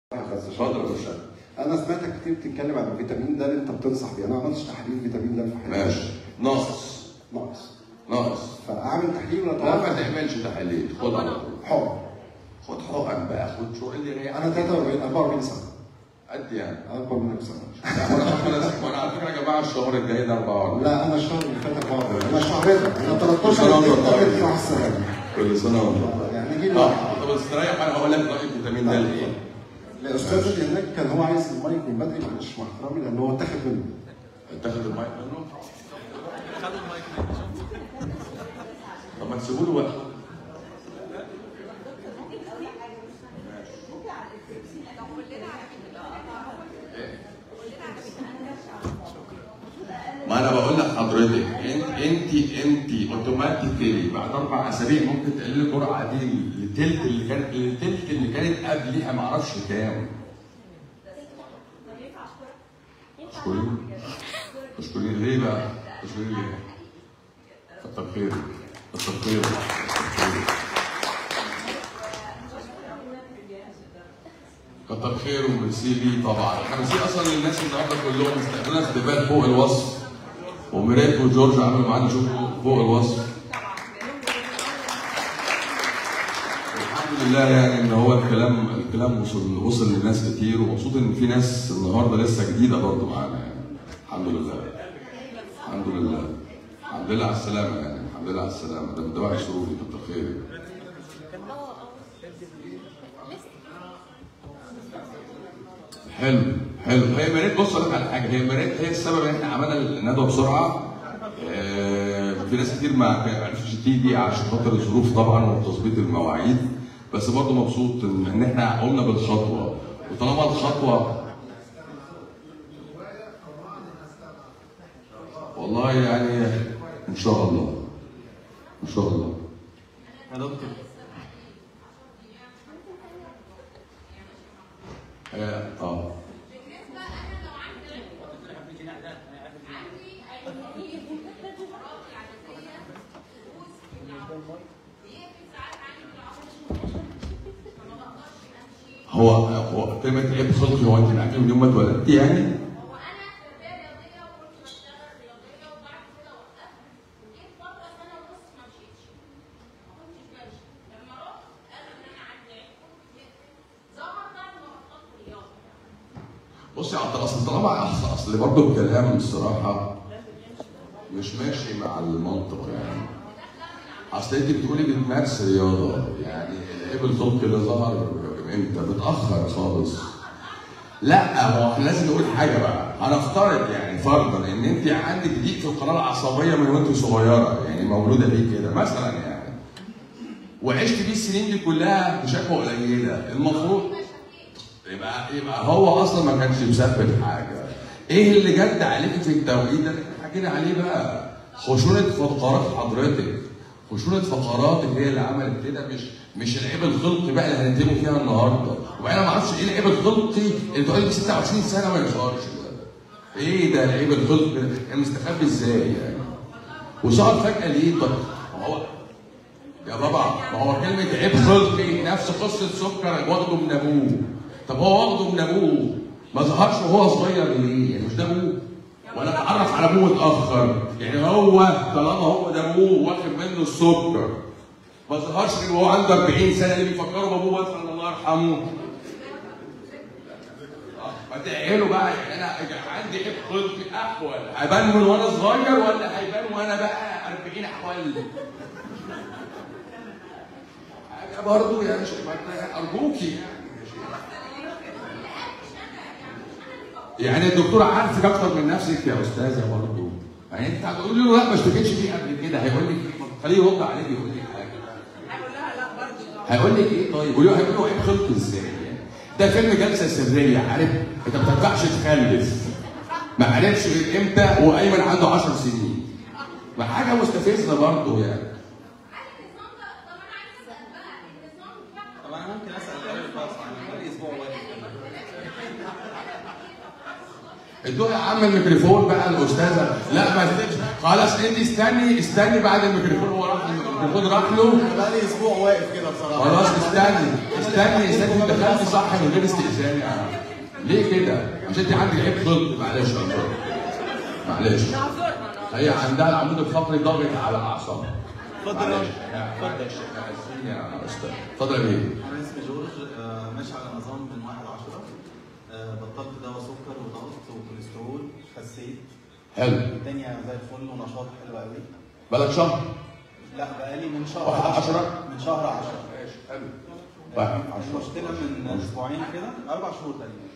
بس اتفضل يا باشا انا سمعتك كتير بتتكلم عن الفيتامين ده اللي انت بتنصح بيه انا ما عملتش تحليل فيتامين ده في حياتي ماشي ناقص ناقص ناقص فاعمل تحليل ولا لا ما توقف تعملش تحاليل خد على طول حر خد حقن بقى خد شو اللي ريح انا 43 44 سنه قد يعني اكبر منك سنه لا وانا خلاص وانا على فكره يا جماعه الشهر الجاي ده 44 لا انا الشهر اللي فات 44 انا شهرين انا 13 سنة وأنت يوم طيب. مع السلامه كل سنه وانت طيب. يعني جيل اه طب استريح انا هقول لك راي الفيتامين ده ايه الاستاذ اللي هناك كان هو عايز المايك من بدري معلش مع احترامي لان هو اتاخد منه اتاخد المايك منه طب ما تسيبوا له وقت ما انا بقول لك حضرتك انت انت انت اوتوماتيكلي بعد اربع اسابيع ممكن تقلل الجرعه دي لتلت اللي كانت لتلت اللي كانت قبليها ما اعرفش كام اشكرين اشكرين ليه بقى؟ اشكرين ليه؟ كتر خيرك كتر خيرك كتر خيرك. كتر خيره وميرسي ليه طبعا احنا ميرسي اصلا للناس النهارده كلهم استقبلنا استقبال فوق الوصف وميريت وجورج عملوا معانا شغل فوق الوصف الحمد لله يعني ان هو الكلام الكلام وصل وصل لناس كتير ومبسوط ان في ناس النهارده لسه جديده برضه معانا يعني الحمد لله الحمد لله الحمد لله على السلامه يعني الحمد لله على السلامه ده من دواعي سروري كتر خيرك حلو حلو هي مريت بص اقول لك على حاجه هي مريت هي السبب ان احنا عملنا الندوه بسرعه آه، في ناس كتير ما ما عرفتش تيجي عشان خاطر الظروف طبعا وتظبيط المواعيد بس برضه مبسوط ان إن احنا قمنا بالخطوه وطالما الخطوه والله يعني ان شاء الله ان شاء الله يا دكتور اه آه. هو هو كلمة عيب خلقي هو انت معاكي من يوم ما اتولدتي يعني؟ بصي يا عبد الله اصل طالما اصل اصل برضه الكلام الصراحه مش ماشي مع المنطق يعني اصل انت بتقولي بتمارس رياضه يعني العيب الخلقي اللي ظهر امتى؟ متاخر خالص لا هو احنا لازم نقول حاجه بقى هنفترض يعني فرضا ان انت عندك ضيق في القناه العصبيه من وانت صغيره يعني مولوده بيه كده مثلا يعني وعشت بيه السنين دي كلها بشكوى قليله المفروض يبقى يبقى هو اصلا ما كانش مسبب حاجه ايه اللي جد عليك في التوقيت ده اللي احنا حكينا عليه بقى خشونه فقرات حضرتك خشونه فقراتك هي اللي عملت كده مش مش العيب الخلقي بقى اللي هننتبه فيها النهارده وبعدين ما اعرفش ايه العيب الخلقي اللي تقول لي 26 سنه ما يظهرش ده ايه ده العيب الخلقي ده يعني مستخبي ازاي يعني وظهر فجاه ليه طب ما هو يا بابا ما هو كلمة عيب خلقي نفس قصة سكر واخده من أبوه طب هو واخده من أبوه ما ظهرش وهو صغير ليه؟ يعني مش ده أبوه ولا اتعرف على أبوه متأخر يعني هو طالما هو ده أبوه واخد منه السكر ما ظهرش غير وهو عنده 40 سنة اللي بيفكروا بأبوه مثلا الله يرحمه ما تعقلوا بقى يعني انا عندي عيب خلقي احول هيبان من وانا صغير ولا هيبان وانا بقى 40 احول حاجه برضه يا شيخ ارجوكي يعني الدكتور عارفك اكتر من نفسك يا استاذه برضه يعني انت هتقول له لا ما اشتكيتش فيه قبل كده هيقول لك ايه خليه يرد عليك يقول لك حاجه هيقول لك ايه طيب قولي له هيقول له عيب خلق ازاي يعني ده فيلم جلسه سريه عارف انت ما تنفعش تخلف ما عرفش غير امتى وايمن عنده 10 سنين ما حاجه مستفزه برضه يعني طب انا ممكن اسال الاول خالص عن بقالي اسبوع واحد ادوها يا عم الميكروفون بقى الاستاذه لا ما تسيبش خلاص انت استني استني بعد الميكروفون هو راح الميكروفون التليفون راح له انا بقالي اسبوع واقف كده بصراحه خلاص استني استني استني دخلت صح من غير استئذان يا عم ليه كده؟ مش انت عندك عيب خلق معلش يا دكتور. معلش هي عندها العمود الفقري ضاغط على اعصابها اتفضل يا معلش. اتفضل. احنا اسفين يا استاذ اتفضل يا بيه انا اسمي جورج آه، ماشي على نظام من 1 10 آه، بطلت دواء سكر وضغط وكوليسترول خسيت حلو الدنيا زي الفل ونشاط حلو قوي بقالك شهر لا بقالي من شهر واحد 10 عشرة؟ من شهر 10 ماشي حلو واحد عشرة المشكله من اسبوعين كده اربع شهور تقريبا